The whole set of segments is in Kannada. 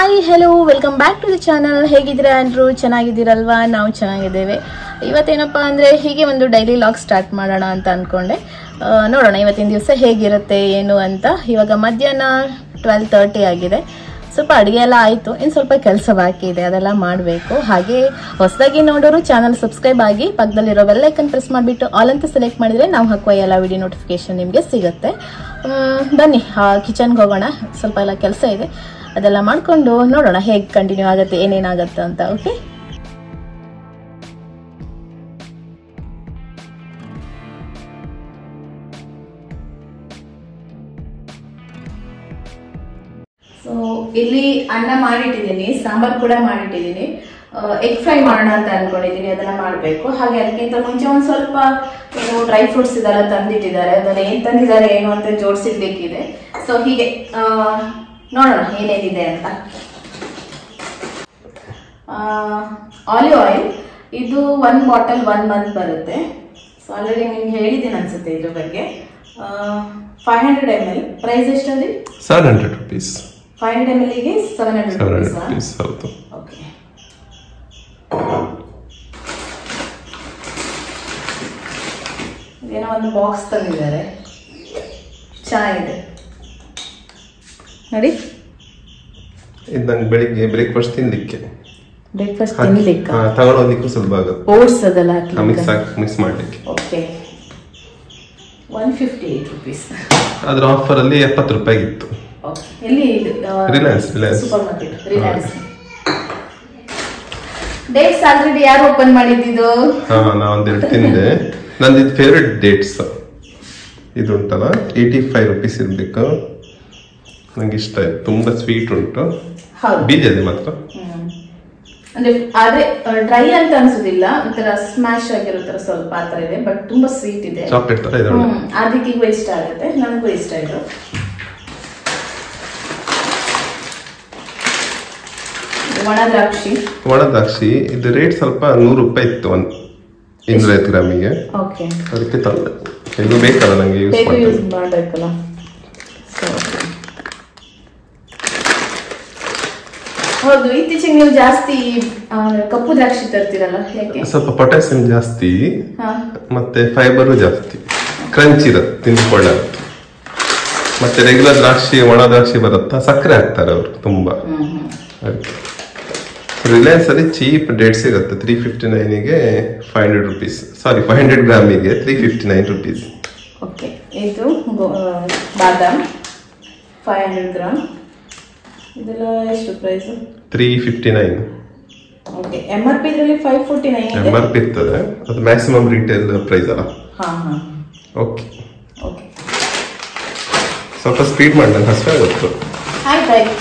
Hi hello welcome back to the channel ಹೇಗಿದ್ದೀರಾ ಎಲ್ಲರೂ ಚೆನ್ನಾಗಿದ್ದೀರಲ್ವಾ ನಾವು ಚೆನ್ನಾಗಿದ್ದೇವೆ ಇವತ್ತೇನಪ್ಪ ಅಂದರೆ ಹೀಗೆ ಒಂದು ಡೈಲಿ ಲಾಗ್ ಸ್ಟಾರ್ಟ್ ಮಾಡೋಣ ಅಂತ ಅಂದ್ಕೊಂಡೆ ಆ, ನೋಡೋಣ ಇವತ್ತಿನ ದಿವಸ ಹೇಗಿರುತ್ತೆ ಏನು ಅಂತ ಇವಾಗ ಮಧ್ಯಾಹ್ನ ಟ್ವೆಲ್ ತರ್ಟಿ ಆಗಿದೆ ಸ್ವಲ್ಪ ಅಡುಗೆ ಎಲ್ಲ ಆಯಿತು ಇನ್ನು ಸ್ವಲ್ಪ ಕೆಲಸ ಬಾಕಿ ಇದೆ ಅದೆಲ್ಲ ಮಾಡಬೇಕು ಹಾಗೆ ಹೊಸದಾಗಿ ನೋಡೋರು ಚಾನಲ್ ಸಬ್ಸ್ಕ್ರೈಬ್ ಆಗಿ ಪಕ್ಕದಲ್ಲಿರೋ ಬೆಲ್ಲೈಕನ್ ಪ್ರೆಸ್ ಮಾಡಿಬಿಟ್ಟು ಆಲ್ ಅಂತ ಸೆಲೆಕ್ಟ್ ಮಾಡಿದರೆ ನಾವು ಹಾಕುವ ಎಲ್ಲ ವಿಡಿಯೋ ನೋಟಿಫಿಕೇಶನ್ ನಿಮಗೆ ಸಿಗುತ್ತೆ ಮ್, ಬನ್ನಿ ಕಿಚನ್ಗೆ ಹೋಗೋಣ ಸ್ವಲ್ಪ ಎಲ್ಲ ಕೆಲಸ ಇದೆ ಅದೆಲ್ಲ ಮಾಡಿಕೊಂಡು ನೋಡೋಣ ಹೇಗೆ ಕಂಟಿನ್ಯೂ ಆಗುತ್ತೆ ಏನೇನಾಗುತ್ತೆ ಅಂತ ಓಕೆ ಸೊ ಇಲ್ಲಿ ಅನ್ನ ಮಾಡಿಟ್ಟಿದ್ದೀನಿ ಸಾಂಬಾರ್ ಕೂಡ ಮಾಡಿಟ್ಟಿದ್ದೀನಿ ಎಗ್ ಫ್ರೈ ಮಾಡೋಣ ಅಂತ ಅನ್ಕೊಂಡಿದ್ದೀನಿ ಅದನ್ನ ಮಾಡಬೇಕು ಹಾಗೆ ಅದಕ್ಕಿಂತ ಮುಂಚೆ ಒಂದು ಸ್ವಲ್ಪ ಏನು ಡ್ರೈ ಫ್ರೂಟ್ಸ್ ಇದೆಲ್ಲ ತಂದಿಟ್ಟಿದ್ದಾರೆ ಅದನ್ನ ಏನ್ ತಂದಿದ್ದಾರೆ ಏನು ಅಂತ ಜೋಡಿಸಿಡ್ಬೇಕಿದೆ ಸೊ ಹೀಗೆ ಆ, ನೋಡೋಣ ಏನೇನಿದೆ ಅಂತ ಆಲಿವ್ ಆಯಿಲ್ ಇದು ಒನ್ ಬಾಟಲ್ ಒನ್ ಮಂತ್ ಬರುತ್ತೆ ಸೊ ಆಲ್ರೆಡಿ ನಿಮ್ಗೆ ಹೇಳಿದ್ದೀನಿ ಅನ್ಸುತ್ತೆ ಇದ್ರ ಬಗ್ಗೆ five hundred M L price ಎಷ್ಟಂದ್ರೆ seven hundred rupees five hundred M ಎಲ್ಗೆ seven hundred seven rupees hundred rupees ಹೌದು ಓಕೆ ಏನೋ ಒಂದು ಬಾಕ್ಸ್ ತಂದಿದ್ದಾರೆ ಚೆನ್ನಾಗಿದೆ ನೋಡಿ ಇದು ನಂಗೆ ಬೆಳಿಗ್ಗೆ ಬ್ರೇಕ್ಫಾಸ್ಟ್ ತಿನ್ಲಿಕ್ಕೆ ಬ್ರೇಕ್ಫಾಸ್ಟ್ ತಿನ್ಲಿಕ್ಕ ಹಾ, ತಗೊಂಡೋಗ್ಲಿಕ್ಕೂ ಸುಲಭ ಆಗುತ್ತೆ ಓಟ್ಸ್ ಅದೆಲ್ಲ ಮಿಕ್ಸ್ ಹಾಕಿ ಹಾಕಿ ಮಿಕ್ಸ್ ಮಾಡ್ಲಿಕ್ಕೆ okay one fifty eight rupees ಅದ್ರ ಆಫರ್ ಅಲ್ಲಿ ಎಪ್ಪತ್ತು ರೂಪಾಯಿ ಇತ್ತು ಓಕೆ ಎಲ್ಲಿ ಇದು Reliance, Reliance. Supermarket Reliance dates already ಯಾರು ಓಪನ್ ಮಾಡಿದ್ದು ಹಾ ನಾ ಒಂದೆರಡು ತಿಂದೆ ನಂದು ಇದು ಫೇವ್ರೆಟ್ ಡೇಟ್ಸ್ ಇದು ಉಂಟಲ್ಲ ಏಯ್ಟಿ ಫೈವ್ ರುಪೀಸ್ ಇರ್ಬೇಕು ನಂಗೆ ಇಷ್ಟ ಆಯ್ತು ತುಂಬಾ ಸ್ವೀಟ್ ಉಂಟು ಹೌದು ಬೀಜ ಇದೆ ಮಾತ್ರ ಹ್ಮ್. ಅಂದ್ರೆ ಆದ್ರೆ ಡ್ರೈ ಅಂತ ಅನ್ಸುದಿಲ್ಲ ಒಂಥರ ಸ್ಮ್ಯಾಶ್ ಆಗಿರೋ ತರ ಸ್ವಲ್ಪ ಆತರ ಇದೆ ಬಟ್ ತುಂಬಾ ಸ್ವೀಟ್ ಇದೆ ಚಾಕ್ಲೇಟ್ ತರ ಇದೆ ಒಳ್ಳೆ. ಹ್ಮ್ ಅದಕ್ಕಿಗೂ ಇಷ್ಟ ಆಗುತ್ತೆ ನನಗೂ ಇಷ್ಟ ಇದು ಇದು ಒಣ ದ್ರಾಕ್ಷಿ ಒಣ ದ್ರಾಕ್ಷಿ ಇದು ರೇಟ್ ಸ್ವಲ್ಪ ನೂರು ರೂಪಾಯಿ ಇತ್ತು ಒಂದು ಇನ್ನೂರೈವತ್ತು ಗ್ರಾಮಿಗೆ ಓಕೆ ಅದಕ್ಕೆ ತಂದೆ ಇದು ಬೇಕಲ್ಲ ನಂಗೆ ಯೂಸ್ ಬೇಗ ಮಾಡಿ ಯೂಸ್ ಮಾಡ್ಬೇಕಲ್ಲ So, ಹೌದು ಇತ್ತೀಚೆಗೆ ನೀವು ಜಾಸ್ತಿ ಆ, ಕಪ್ಪು ದ್ರಾಕ್ಷಿ ತರ್ತೀರಲ್ಲ ಯಾಕೆ ಸ್ವಲ್ಪ ಪೊಟ್ಯಾಸಿಯಂ ಜಾಸ್ತಿ ಹಾ ಮತ್ತೆ ಫೈಬರು ಜಾಸ್ತಿ ಕ್ರಂಚ್ ಇರುತ್ತೆ ತಿಂದ್ಕೊಳ್ಳೋದು ಮತ್ತೆ ರೆಗ್ಯುಲರ್ ದ್ರಾಕ್ಷಿ ಒಣ ದ್ರಾಕ್ಷಿ ಬರುತ್ತಾ ಸಕ್ಕರೆ ಹಾಕ್ತಾರೆ ಅವರು ತುಂಬಾ ಹ್ಮ್ ಹ್ಮ್ ಅದಕ್ಕೆ ರಿಲಯನ್ಸ್ ಅಲ್ಲಿ ಚೀಪ್ ಡೇಟ್ ಸಿಗುತ್ತೆ ತ್ರೀ ಫಿಫ್ಟಿ ನೈನಿಗೆ five hundred rupees sorry five hundred ಗ್ರಾಮಿಗೆ three fifty nine rupees okay ಇದು ಗೋ- ಆ, ಬಾದಾಮ್ ಫೈವ್ ಹಂಡ್ರೆಡ್ ಗ್ರಾಮ್ ಇದೆಲ್ಲ ಎಷ್ಟು price three fifty nine okay M R P ಇದರಲ್ಲಿ ಫೈವ್ ಫೋರ್ಟಿ ನೈನ್ ಇದೆ ಎಮ್ ಆರ್ ಪಿ ಇರ್ತದೆ ಅದು ಮ್ಯಾಕ್ಸಿಮಮ್ ರಿಟೇಲ್ ಪ್ರೈಸ್ ಅಲ್ಲ ಹಾಂ ಹಾಂ ಓಕೆ ಓಕೆ ಸ್ವಲ್ಪ ಸ್ಪೀಡ್ ಮಾಡಿ ನಂಗೆ ಹಸಿವೆ ಗೊತ್ತು ಆಯ್ತು ಆಯ್ತು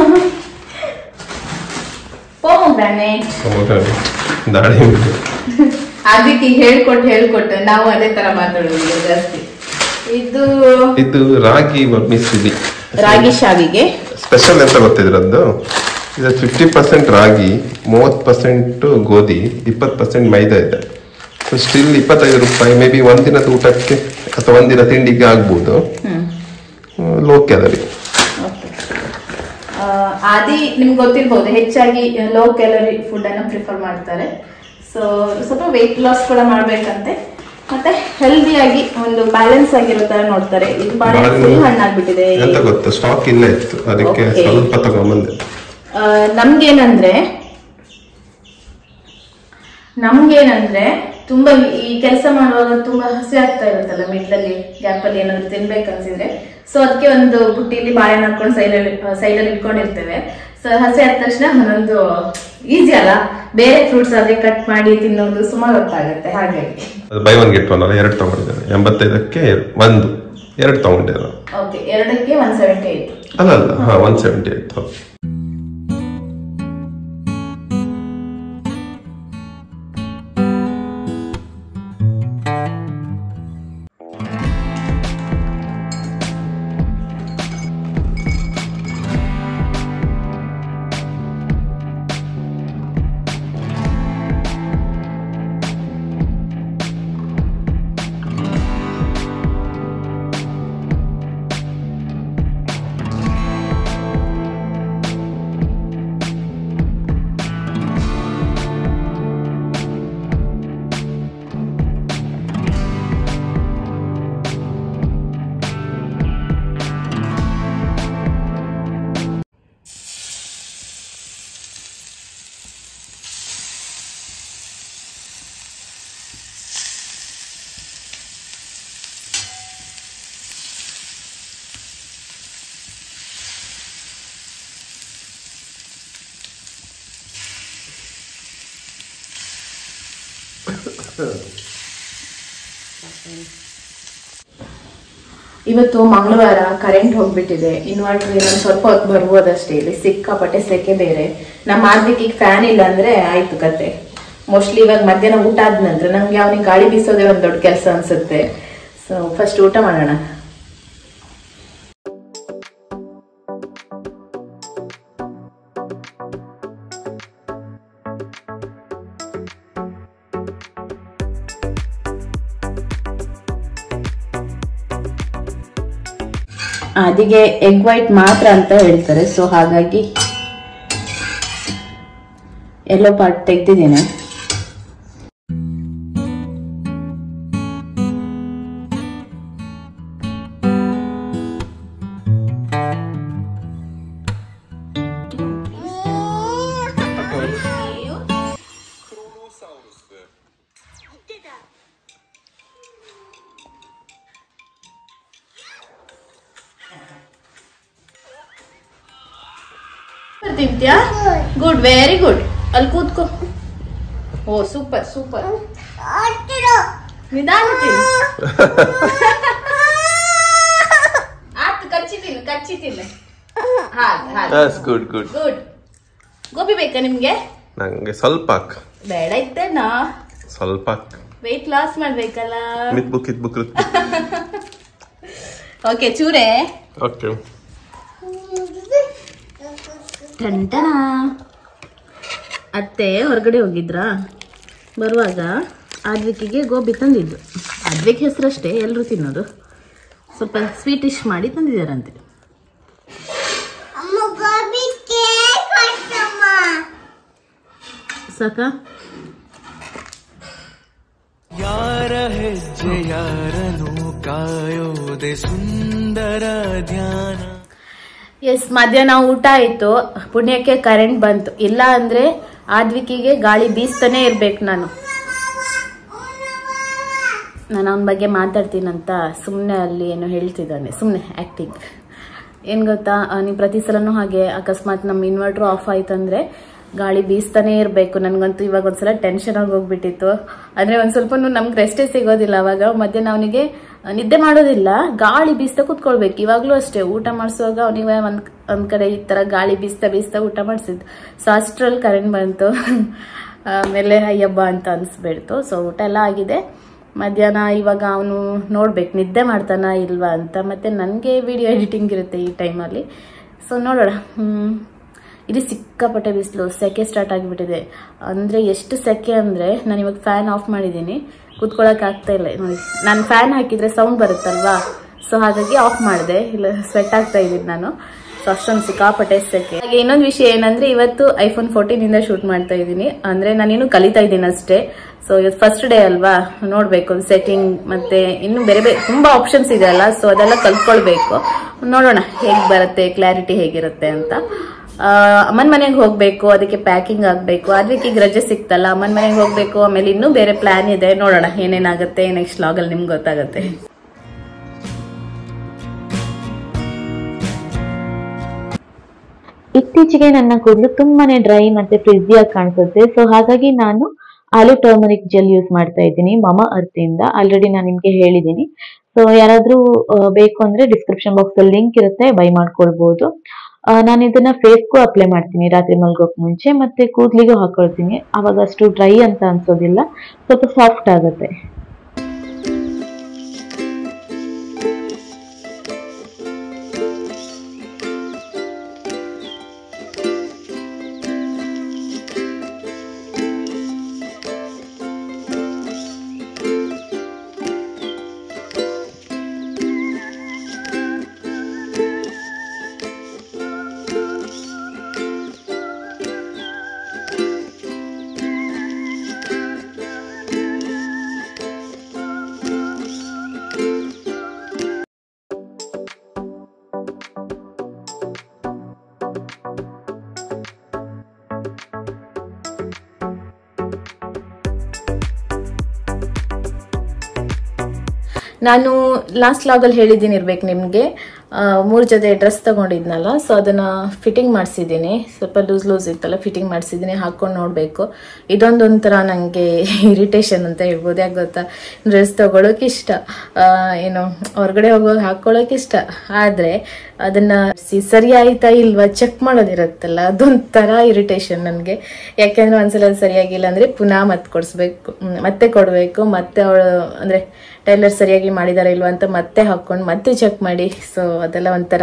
ಪೋಮೋಗ್ರಾನೇಟ್ ದಾಳಿಂಬೆ ಅದಕ್ಕೆ ಹೇಳ್ಕೊಟ್ಟು ಹೇಳ್ಕೊಟ್ಟು ನಾವು ಅದೇ ತರ ಮಾತಾಡೋದು ಈಗ ಜಾಸ್ತಿ ಇದು ಇದು ರಾಗಿ ಮಿಸ್ಲಿ ರಾಗಿ ಶಾವಿಗೆ ಸ್ಪೆಷಲ್ ಎಂತ ಗೊತ್ತಿದ್ರದ್ದು ಇದು ಫಿಫ್ಟಿ ಪರ್ಸೆಂಟ್ ರಾಗಿ ಮೂವತ್ತು ಪರ್ಸೆಂಟ್ ಗೋಧಿ ಇಪ್ಪತ್ತು ಪರ್ಸೆಂಟ್ ಮೈದಾ ಇದೆ ಸೊ ಸ್ಟಿಲ್ ಇಪ್ಪತ್ತೈದು ರೂಪಾಯಿ ಮೇ ಬಿ ಒಂದಿನದ ಊಟಕ್ಕೆ ಅಥವಾ ಒಂದಿನ ತಿಂಡಿಗೆ ಆಗ್ಬೋದು ಹ್ಮ್ ಲೋ ಕ್ಯಾಲರಿ ಓಕೆ ಆದಿ ನಿಮ್ಗೆ ಗೊತ್ತಿರ್ಬೋದು ಹೆಚ್ಚಾಗಿ ಲೋ ಕ್ಯಾಲರಿ ಫುಡ್ ಅನ್ನ ಪ್ರಿಫರ್ ಮಾಡ್ತಾರೆ ಸೊ ಸ್ವಲ್ಪ ವೆಯ್ಟ್ ಲಾಸ್ ಕೂಡ ಮಾಡ್ಬೇಕಂತೆ ಮತ್ತೆ ಹೆಲ್ದಿಯಾಗಿ ಒಂದು ಬ್ಯಾಲೆನ್ಸ್ ಆಗಿರೋ ತರ ನೋಡ್ತಾರೆ ಇದು ಬಾಳೆ ಫುಲ್ ಹಣ್ಣಾಗ್ಬಿಟ್ಟಿದೆ ಎಂತ ಗೊತ್ತಾ ಸ್ಟಾಕ್ ಇಲ್ಲ ಇತ್ತು ಅದಕ್ಕೆ Okay. ಸ್ವಲ್ಪ ತಗೊಂಬಂದೆ ಆ, ನಮ್ಗೇನಂದ್ರೆ ನಮ್ಗೇನಂದ್ರೆ ತುಂಬಾ ಈ ಕೆಲಸ ಮಾಡುವಾಗ ತುಂಬಾ ಹಸಿ ಆಗ್ತಾ ಇರುತ್ತಲ್ಲ ಮಿಡ್ಲಲ್ಲಿ ಗ್ಯಾಪ್ ಅಲ್ಲಿ ಏನಾದ್ರು ತಿನ್ಬೇಕನ್ಸಿದ್ರೆ ಸೊ ಅದಕ್ಕೆ ಒಂದು ಬುಟ್ಟಿಲಿ ಬಾಳೆಹಣ್ಣು ಹಾಕೊಂಡು ಸೈಡಲ್ಲಿ ಸೈಡಲ್ಲಿ ಇಟ್ಕೊಂಡಿರ್ತೇವೆ ಸೊ ಹಸಿ ಆದ ತಕ್ಷಣ ಒಂದೊಂದು ಈಸಿ ಅಲ್ಲ ಬೇರೆ ಫ್ರೂಟ್ಸ್ ಆದ್ರೆ ಕಟ್ ಮಾಡಿ ತಿನ್ನೋದು ಸುಮಾರು ಹೊತ್ತಾಗುತ್ತೆ ಹಾಗಾಗಿ ಅದು ಬೈ ಒನ್ ಗೆಟ್ ಒನ್ ಅಲ್ಲ ಎರಡು ತಗೊಂಡಿದ್ದೇನೆ ಎಂಬತ್ತೈದಕ್ಕೆ ಒಂದು ಎರಡು ತಗೊಂಡೆ ನಾನು ಓಕೆ ಎರಡಕ್ಕೆ ಒನ್ ಸೆವೆಂಟಿ ಏಟ್ ಅಲ್ಲ ಅಲ್ಲ ಹಾ ಒನ್ ಸೆವೆಂಟಿ ಏಟ್ ಹೌದು ಇವತ್ತು ಮಂಗಳವಾರ ಕರೆಂಟ್ ಹೋಗ್ಬಿಟ್ಟಿದೆ ಇನ್ವರ್ಟರ್ ಇನ್ನೊಂದು ಸ್ವಲ್ಪ ಹೊತ್ತು ಬರ್ಬೋದಷ್ಟೇ ಇಲ್ಲಿ ಸಿಕ್ಕಾಪಟ್ಟೆ ಸೆಕೆ ಬೇರೆ ನಮ್ಮ ಆದ್ವಿಕಿಗೆ ಫ್ಯಾನ್ ಇಲ್ಲ ಅಂದ್ರೆ ಆಯ್ತು ಕತೆ ಮೋಸ್ಟ್ಲಿ ಇವಾಗ ಮಧ್ಯಾಹ್ನ ಊಟ ಆದ ನಂತರ ನಮ್ಗೆ ಅವನಿಗೆ ಗಾಳಿ ಬೀಸೋದೇ ಒಂದು ದೊಡ್ಡ ಕೆಲಸ ಅನ್ಸುತ್ತೆ ಸೊ ಫಸ್ಟ್ ಊಟ ಮಾಡೋಣ ಅದಿಗೆ ಎಗ್ ವೈಟ್ ಮಾತ್ರ ಅಂತ ಹೇಳ್ತಾರೆ ಸೊ ಹಾಗಾಗಿ ಎಲ್ಲೋ ಪಾರ್ಟ್ ತೆಗ್ದಿದ್ದೀನಿ ತಿಂತ್ಯಾ ಗುಡ್ ವೆರಿ ಗುಡ್ ಅಲ್ಲಿ ಕೂತ್ಕೋ ಓ ಸೂಪರ್ ಸೂಪರ್ ನಿಧಾನ ತಿನ್ನು ಆಯ್ತು ಕಚ್ಚಿ ತಿನ್ನು ಕಚ್ಚಿ ತಿನ್ನು ಹಾಗೆ ಹಾಗೆ ಗುಡ್ ಗುಡ್ ಗುಡ್ ಗೋಬಿ ಬೇಕಾ ನಿಮ್ಗೆ ನಂಗೆ ಸ್ವಲ್ಪ ಹಾಕ್ ಬೇಡ ಇತ್ತೇನಾ ಸ್ವಲ್ಪ ಹಾಕ್ ವೆಯ್ಟ್ ಲಾಸ್ ಮಾಡ್ಬೇಕಲ್ಲ ಮಿತ್ ಬುಕ್ ಇತ್ ಬುಕ್ ಓಕೆ ಚೂರೆ ಓಕೆ ಟಂಟನ ಅತ್ತೆ ಹೊರಗಡೆ ಹೋಗಿದ್ರಾ ಬರುವಾಗ ಆದ್ವಿಕಿಗೆ ಗೋಬಿ ತಂದಿದ್ದು ಆದ್ವಿಕ್ ಹೆಸರಷ್ಟೇ ಎಲ್ಲರೂ ತಿನ್ನೋದು ಸ್ವಲ್ಪ ಸ್ವೀಟಿಶ್ ಮಾಡಿ ತಂದಿದ್ದಾರಂತೆ ಸಾಕ ಯಾರ ಹೆಜ್ಜೆ ಯಾರನು ಕಾಯೋದೆ ಸುಂದರ ಧ್ಯಾನ ಎಸ್ ಮಧ್ಯಾಹ್ನ ಊಟ ಆಯಿತು ಪುಣ್ಯಕ್ಕೆ ಕರೆಂಟ್ ಬಂತು ಇಲ್ಲ ಅಂದರೆ ಆದ್ವಿಕಿಗೆ ಗಾಳಿ ಬೀಸ್ತಾನೆ ಇರ್ಬೇಕು ನಾನು ನಾನು ಅವನ ಬಗ್ಗೆ ಮಾತಾಡ್ತೀನಂತ ಸುಮ್ಮನೆ ಅಲ್ಲಿ ಏನೋ ಹೇಳ್ತಿದ್ದಾನೆ ಸುಮ್ಮನೆ ಆ್ಯಕ್ಟಿಂಗ್ ಏನು ಗೊತ್ತಾ ನೀವು ಪ್ರತಿ ಸಲನೂ ಹಾಗೆ ಅಕಸ್ಮಾತ್ ನಮ್ಮ ಇನ್ವರ್ಟ್ರ್ ಆಫ್ ಆಯ್ತಂದ್ರೆ ಗಾಳಿ ಬೀಸ್ತಾನೆ ಇರಬೇಕು ನನಗಂತೂ ಇವಾಗ ಒಂದ್ಸಲ ಟೆನ್ಷನ್ ಆಗಿ ಹೋಗ್ಬಿಟ್ಟಿತ್ತು ಅಂದರೆ ಒಂದು ಸ್ವಲ್ಪ ನಮ್ಗೆ ರೆಸ್ಟೇ ಸಿಗೋದಿಲ್ಲ ಅವಾಗ ಮಧ್ಯಾಹ್ನ ಅವನಿಗೆ ನಿದ್ದೆ ಮಾಡೋದಿಲ್ಲ ಗಾಳಿ ಬೀಸ್ತಾ ಕೂತ್ಕೊಳ್ಬೇಕು ಇವಾಗಲೂ ಅಷ್ಟೇ ಊಟ ಮಾಡಿಸುವಾಗ ಅವನಿಗೆ ಒಂದು ಒಂದು ಕಡೆ ಈ ಥರ ಗಾಳಿ ಬೀಸ್ತಾ ಬೀಸ್ತಾ ಊಟ ಮಾಡಿಸಿದ್ದು ಸೊ ಅಷ್ಟ್ರಲ್ಲಿ ಕರೆಂಟ್ ಬಂತು ಆಮೇಲೆ ಅಯ್ಯಬ್ಬ ಅಂತ ಅನಿಸ್ಬಿಡ್ತು ಸೊ ಊಟ ಎಲ್ಲ ಆಗಿದೆ ಮಧ್ಯಾಹ್ನ ಇವಾಗ ಅವನು ನೋಡ್ಬೇಕು ನಿದ್ದೆ ಮಾಡ್ತಾನ ಇಲ್ವಾ ಅಂತ ಮತ್ತೆ ನನಗೆ ವಿಡಿಯೋ ಎಡಿಟಿಂಗ್ ಇರುತ್ತೆ ಈ ಟೈಮಲ್ಲಿ ಸೊ ನೋಡೋಣ ಹ್ಮ್. ಇಲ್ಲಿ ಸಿಕ್ಕಾಪಟ್ಟೆ ಬಿಸಿಲು ಸೆಕೆ ಸ್ಟಾರ್ಟ್ ಆಗಿಬಿಟ್ಟಿದೆ ಅಂದರೆ ಎಷ್ಟು ಸೆಕೆ ಅಂದರೆ ನಾನು ಇವಾಗ ಫ್ಯಾನ್ ಆಫ್ ಮಾಡಿದ್ದೀನಿ ಕೂತ್ಕೊಳ್ಳೋಕೆ ಆಗ್ತಾ ಇಲ್ಲ ನೋಡಿ ನಾನು ಫ್ಯಾನ್ ಹಾಕಿದ್ರೆ ಸೌಂಡ್ ಬರುತ್ತಲ್ವಾ ಸೊ ಹಾಗಾಗಿ ಆಫ್ ಮಾಡಿದೆ ಇಲ್ಲ ಸ್ವೆಟ್ ಆಗ್ತಾ ಇದ್ದೀನಿ ನಾನು ಸೊ ಅಷ್ಟೊಂದು ಸಿಕ್ಕಾಪಟ್ಟೆ ಸೆಕೆ ಹಾಗೆ ಇನ್ನೊಂದು ವಿಷಯ ಏನಂದ್ರೆ ಇವತ್ತು ಐಫೋನ್ ಫೋರ್ಟೀನ್ ಇಂದ ಶೂಟ್ ಮಾಡ್ತಾ ಇದ್ದೀನಿ ಅಂದ್ರೆ ನಾನೇನು ಕಲಿತಾ ಇದ್ದೀನಿ ಅಷ್ಟೇ ಸೊ ಇವತ್ತು ಫಸ್ಟ್ ಡೇ ಅಲ್ವಾ ನೋಡ್ಬೇಕು ಸೆಟ್ಟಿಂಗ್ ಮತ್ತೆ ಇನ್ನು ಬೇರೆ ಬೇರೆ ತುಂಬಾ ಆಪ್ಷನ್ಸ್ ಇದೆ ಅಲ್ಲ ಸೊ ಅದೆಲ್ಲ ಕಲ್ತ್ಕೊಳ್ಬೇಕು ನೋಡೋಣ ಹೇಗ್ ಬರುತ್ತೆ ಕ್ಲಾರಿಟಿ ಹೇಗಿರುತ್ತೆ ಅಂತ ಆ, ಅಮ್ಮನ್ ಮನೆಗೆ ಹೋಗ್ಬೇಕು ಅದಕ್ಕೆ ಪ್ಯಾಕಿಂಗ್ ಆಗ್ಬೇಕು ಅದಕ್ಕೆ ಈಗ ರಜೆ ಸಿಕ್ತಲ್ಲ ಅಮ್ಮನ್ ಮನೆಗೆ ಹೋಗ್ಬೇಕು ಆಮೇಲೆ ಇನ್ನೂ ಬೇರೆ ಪ್ಲಾನ್ ಇದೆ ನೋಡೋಣ ಏನೇನಾಗುತ್ತೆ ನೆಕ್ಸ್ಟ್ ಲಾಗಲ್ಲಿ ನಿಮ್ಗೆ ಗೊತ್ತಾಗುತ್ತೆ ಇತ್ತೀಚೆಗೆ ನನ್ನ ಕೂದಲು ತುಂಬಾನೇ ಡ್ರೈ ಮತ್ತೆ ಫ್ರಿಝಿಯಾಗಿ ಕಾಣಿಸುತ್ತೆ ಸೊ ಹಾಗಾಗಿ ನಾನು ಆಲು ಟರ್ಮರಿಕ್ ಜೆಲ್ ಯೂಸ್ ಮಾಡ್ತಾ ಇದ್ದೀನಿ ಮಮ ಅರ್ತ್ ಇಂದ ಆಲ್ರೆಡಿ ನಾನು ನಿಮ್ಗೆ ಹೇಳಿದ್ದೀನಿ ಸೊ ಯಾರಾದ್ರೂ ಆ, ಬೇಕು ಅಂದ್ರೆ ಡಿಸ್ಕ್ರಿಪ್ಷನ್ ಬಾಕ್ಸ್ ಅಲ್ಲಿ ಲಿಂಕ್ ಇರುತ್ತೆ ಬೈ ಮಾಡ್ಕೊಳ್ಬಹುದು ಆ, ನಾನು ಇದನ್ನ ಫೇಸ್ಗೂ ಅಪ್ಲೈ ಮಾಡ್ತೀನಿ ರಾತ್ರಿ ಮಲ್ಗೋಕ್ ಮುಂಚೆ ಮತ್ತೆ ಕೂದಲಿಗೂ ಹಾಕೊಳ್ತೀನಿ ಅವಾಗ ಅಷ್ಟು ಡ್ರೈ ಅಂತ ಅನ್ಸೋದಿಲ್ಲ ಸ್ವಲ್ಪ ಸಾಫ್ಟ್ ಆಗುತ್ತೆ ನಾನು ಲಾಸ್ಟ್ ಲಾಗಲ್ಲಿ ಹೇಳಿದ್ದೀನಿ ಇರ್ಬೇಕು ನಿಮಗೆ ಮೂರು ಜೊತೆ ಡ್ರೆಸ್ ತಗೊಂಡಿದ್ನಲ್ಲ ಸೊ ಅದನ್ನ ಫಿಟ್ಟಿಂಗ್ ಮಾಡಿಸಿದ್ದೀನಿ ಸ್ವಲ್ಪ ಲೂಸ್ ಲೂಸ್ ಇತ್ತಲ್ಲ ಫಿಟ್ಟಿಂಗ್ ಮಾಡಿಸಿದ್ದೀನಿ ಹಾಕೊಂಡು ನೋಡಬೇಕು ಇದೊಂದು ಒಂಥರ ನನಗೆ ಇರಿಟೇಷನ್ ಅಂತ ಹೇಳ್ಬೋದು ಯಾಕೆ ಗೊತ್ತಾ ಡ್ರೆಸ್ ತಗೊಳೋಕೆ ಇಷ್ಟ ಆ, ಏನು ಹೊರಗಡೆ ಹೋಗುವಾಗ ಹಾಕೊಳ್ಳೋಕೆ ಇಷ್ಟ ಆದರೆ ಅದನ್ನ ಸಿ- ಸರಿ ಆಯ್ತಾ ಇಲ್ವಾ ಚೆಕ್ ಮಾಡೋದಿರುತ್ತಲ್ಲ ಅದೊಂಥರ ಇರಿಟೇಷನ್ ನನಗೆ ಯಾಕೆಂದ್ರೆ ಒಂದ್ಸಲ ಅದು ಸರಿಯಾಗಿಲ್ಲ ಅಂದ್ರೆ ಪುನಃ ಮತ್ತೆ ಕೊಡಿಸ್ಬೇಕು ಹ್ಮ್, ಮತ್ತೆ ಕೊಡಬೇಕು ಮತ್ತೆ ಅವಳು ಅಂದ್ರೆ ಟೈಲರ್ ಸರಿಯಾಗಿ ಮಾಡಿದಾರ ಇಲ್ವಾ ಅಂತ ಮತ್ತೆ ಹಾಕೊಂಡು ಮತ್ತೆ ಚೆಕ್ ಮಾಡಿ ಸೊ ಅದೆಲ್ಲ ಒಂಥರ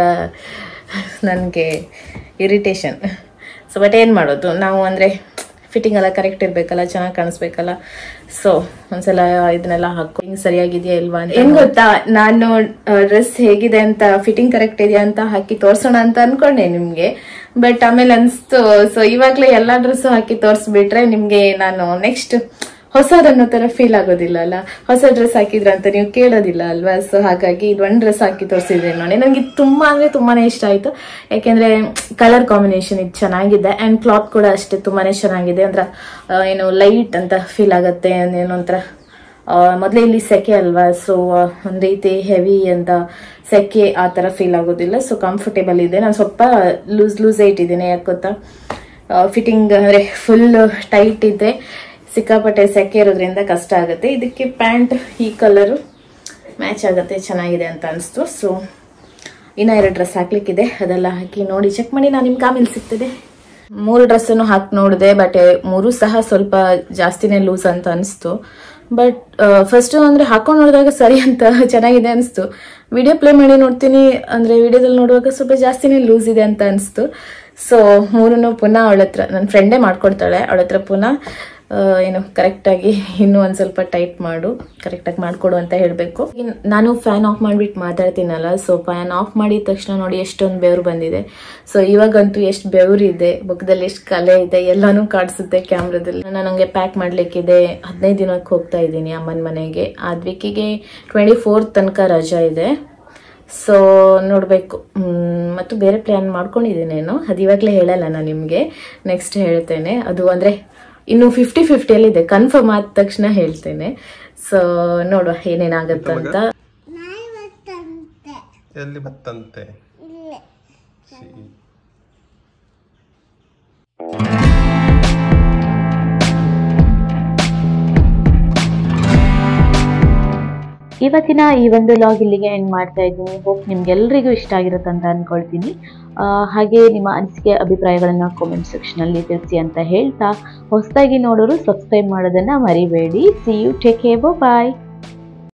ನನಗೆ ಇರಿಟೇಷನ್ ಸೊ ಬಟ್ ಏನು ಮಾಡೋದು ನಾವು ಅಂದರೆ ಫಿಟ್ಟಿಂಗ್ ಎಲ್ಲ ಕರೆಕ್ಟ್ ಇರಬೇಕಲ್ಲ ಚೆನ್ನಾಗಿ ಕಾಣಿಸ್ಬೇಕಲ್ಲ ಸೊ ಒಂದ್ಸಲ ಇದನ್ನೆಲ್ಲ ಹಾಕೋ ಹಿಂಗ್ ಸರಿಯಾಗಿದೆಯಾ ಇಲ್ವಾ ಅಂತ ಏನ್ ಗೊತ್ತಾ ನಾನು ಡ್ರೆಸ್ ಹೇಗಿದೆ ಅಂತ ಫಿಟ್ಟಿಂಗ್ ಕರೆಕ್ಟ್ ಇದೆಯಾ ಅಂತ ಹಾಕಿ ತೋರ್ಸೋಣ ಅಂತ ಅನ್ಕೊಂಡೆ ನಿಮ್ಗೆ ಬಟ್ ಆಮೇಲೆ ಅನ್ಸ್ತು ಸೊ ಇವಾಗ್ಲೇ ಎಲ್ಲಾ ಡ್ರೆಸ್ ಹಾಕಿ ತೋರ್ಸ್ಬಿಟ್ರೆ ನಿಮ್ಗೆ ನಾನು ನೆಕ್ಸ್ಟ್ ಹೊಸದನ್ನೋ ತರ ಫೀಲ್ ಆಗೋದಿಲ್ಲ ಅಲ್ಲ ಹೊಸ ಡ್ರೆಸ್ ಹಾಕಿದ್ರ ಅಂತ ನೀವು ಕೇಳೋದಿಲ್ಲ ಅಲ್ವಾ ಸೊ ಹಾಗಾಗಿ ಇದು ಒಂದ್ ಡ್ರೆಸ್ ಹಾಕಿ ತೋರಿಸಿದ್ರೆ ನೋಡಿ ನನಗೆ ತುಂಬಾ ಅಂದ್ರೆ ತುಂಬಾನೇ ಇಷ್ಟ ಆಯ್ತು ಯಾಕೆಂದ್ರೆ ಕಲರ್ ಕಾಂಬಿನೇಷನ್ ಇದು ಚೆನ್ನಾಗಿದೆ ಅಂಡ್ ಕ್ಲಾತ್ ಕೂಡ ಅಷ್ಟೇ ತುಂಬಾನೇ ಚೆನ್ನಾಗಿದೆ ಅಂದ್ರೆ ಆ, ಏನು ಲೈಟ್ ಅಂತ ಫೀಲ್ ಆಗುತ್ತೆ ಏನೋ ಒಂಥರ ಮೊದಲೇ ಇಲ್ಲಿ ಸೆಕೆ ಅಲ್ವಾ ಸೊ ಒಂದ್ ರೀತಿ ಹೆವಿ ಅಂತ ಸೆಕೆ ಆ ತರ ಫೀಲ್ ಆಗೋದಿಲ್ಲ ಸೊ ಕಂಫರ್ಟೇಬಲ್ ಇದೆ ನಾನು ಸ್ವಲ್ಪ ಲೂಸ್ ಲೂಸ್ ಇಟ್ಟಿದ್ದೀನಿ ಯಾಕೆ ಗೊತ್ತಾ ಫಿಟ್ಟಿಂಗ್ ಅಂದ್ರೆ ಫುಲ್ ಟೈಟ್ ಇದೆ ಸಿಕ್ಕಾಪಟ್ಟೆ ಸೆಕೆ ಇರೋದ್ರಿಂದ ಕಷ್ಟ ಆಗುತ್ತೆ ಇದಕ್ಕೆ ಪ್ಯಾಂಟ್ ಈ ಕಲರು ಮ್ಯಾಚ್ ಆಗುತ್ತೆ ಚೆನ್ನಾಗಿದೆ ಅಂತ ಅನಿಸ್ತು ಸೊ ಇನ್ನ ಎರಡು ಡ್ರೆಸ್ ಹಾಕ್ಲಿಕ್ಕಿದೆ ಅದೆಲ್ಲ ಹಾಕಿ ನೋಡಿ ಚೆಕ್ ಮಾಡಿ ನಾನು ನಿಮ್ಗೆ ಆಮೇಲೆ ಸಿಗ್ತದೆ ಮೂರು ಡ್ರೆಸ್ಸನ್ನು ಹಾಕಿ ನೋಡಿದೆ ಬಟ್ ಮೂರು ಸಹ ಸ್ವಲ್ಪ ಜಾಸ್ತಿನೇ ಲೂಸ್ ಅಂತ ಅನಿಸ್ತು ಬಟ್ ಫಸ್ಟ್ ಅಂದ್ರೆ ಹಾಕೊಂಡು ನೋಡಿದಾಗ ಸರಿ ಅಂತ ಚೆನ್ನಾಗಿದೆ ಅನಿಸ್ತು ವಿಡಿಯೋ ಪ್ಲೇ ಮಾಡಿ ನೋಡ್ತೀನಿ ಅಂದ್ರೆ ವಿಡಿಯೋದಲ್ಲಿ ನೋಡುವಾಗ ಸ್ವಲ್ಪ ಜಾಸ್ತಿನೇ ಲೂಸ್ ಇದೆ ಅಂತ ಅನಿಸ್ತು ಸೊ ಮೂರನ್ನು ಪುನಃ ಅವಳ ಹತ್ರ ನನ್ನ ಫ್ರೆಂಡೇ ಮಾಡ್ಕೊಡ್ತಾಳೆ ಅವಳ ಹತ್ರ ಪುನಃ ಆ, ಏನು ಕರೆಕ್ಟಾಗಿ ಇನ್ನೂ ಒಂದು ಸ್ವಲ್ಪ ಟೈಟ್ ಮಾಡು ಕರೆಕ್ಟಾಗಿ ಮಾಡಿಕೊಡು ಅಂತ ಹೇಳಬೇಕು ನಾನು ಫ್ಯಾನ್ ಆಫ್ ಮಾಡಿಬಿಟ್ಟು ಮಾತಾಡ್ತೀನಲ್ಲ ಸೊ ಫ್ಯಾನ್ ಆಫ್ ಮಾಡಿದ ತಕ್ಷಣ ನೋಡಿ ಎಷ್ಟೊಂದು ಬೆವರು ಬಂದಿದೆ ಸೊ ಇವಾಗಂತೂ ಎಷ್ಟು ಬೆವರಿದೆ ಮುಖದಲ್ಲಿ ಎಷ್ಟು ಕಲೆ ಇದೆ ಎಲ್ಲಾನು ಕಾಣಿಸುತ್ತೆ ಕ್ಯಾಮ್ರಾದಲ್ಲಿ ನನಗೆ ಪ್ಯಾಕ್ ಮಾಡ್ಲಿಕ್ಕಿದೆ ಹದಿನೈದು ದಿನಕ್ಕೆ ಹೋಗ್ತಾ ಇದ್ದೀನಿ ಅಮ್ಮನ ಮನೆಗೆ ಆದ ವೀಕಿಗೆ ಟ್ವೆಂಟಿ ಫೋರ್ತ್ ತನಕ ರಜಾ ಇದೆ ಸೊ ನೋಡಬೇಕು ಮತ್ತು ಬೇರೆ ಪ್ಲ್ಯಾನ್ ಮಾಡ್ಕೊಂಡಿದ್ದೀನೇನೋ ಅದು ಇವಾಗಲೇ ಹೇಳಲ್ಲ ನಾನು ನಿಮಗೆ ನೆಕ್ಸ್ಟ್ ಹೇಳ್ತೇನೆ ಅದು ಅಂದರೆ ಇನ್ನು ಫಿಫ್ಟಿ ಫಿಫ್ಟಿಯಲ್ಲಿದೆ ಕನ್ಫರ್ಮ್ ಆದ ತಕ್ಷಣ ಹೇಳ್ತೇನೆ ಸೊ ನೋಡುವ ಏನೇನಾಗತ್ತಂತ ಎಲ್ಲಿ ಬತ್ತಂತೆ ಇವತ್ತಿನ ಈ ಒಂದು ಲಾಗ್ ಇಲ್ಲಿಗೆ ಎಂಡ್ ಮಾಡ್ತಾ ಇದ್ದೀನಿ ಹೋಪ್ ನಿಮ್ಗೆಲ್ರಿಗೂ ಇಷ್ಟ ಆಗಿರುತ್ತೆ ಅಂತ ಅನ್ಕೊಳ್ತೀನಿ ಆ, ಹಾಗೆ ನಿಮ್ಮ ಅನಿಸಿಕೆ ಅಭಿಪ್ರಾಯಗಳನ್ನ ಕಾಮೆಂಟ್ ಸೆಕ್ಷನಲ್ಲಿ ತಿಳಿಸಿ ಅಂತ ಹೇಳ್ತಾ ಹೊಸದಾಗಿ ನೋಡೋರು ಸಬ್ಸ್ಕ್ರೈಬ್ ಮಾಡೋದನ್ನ ಮರಿಬೇಡಿ see you take care bye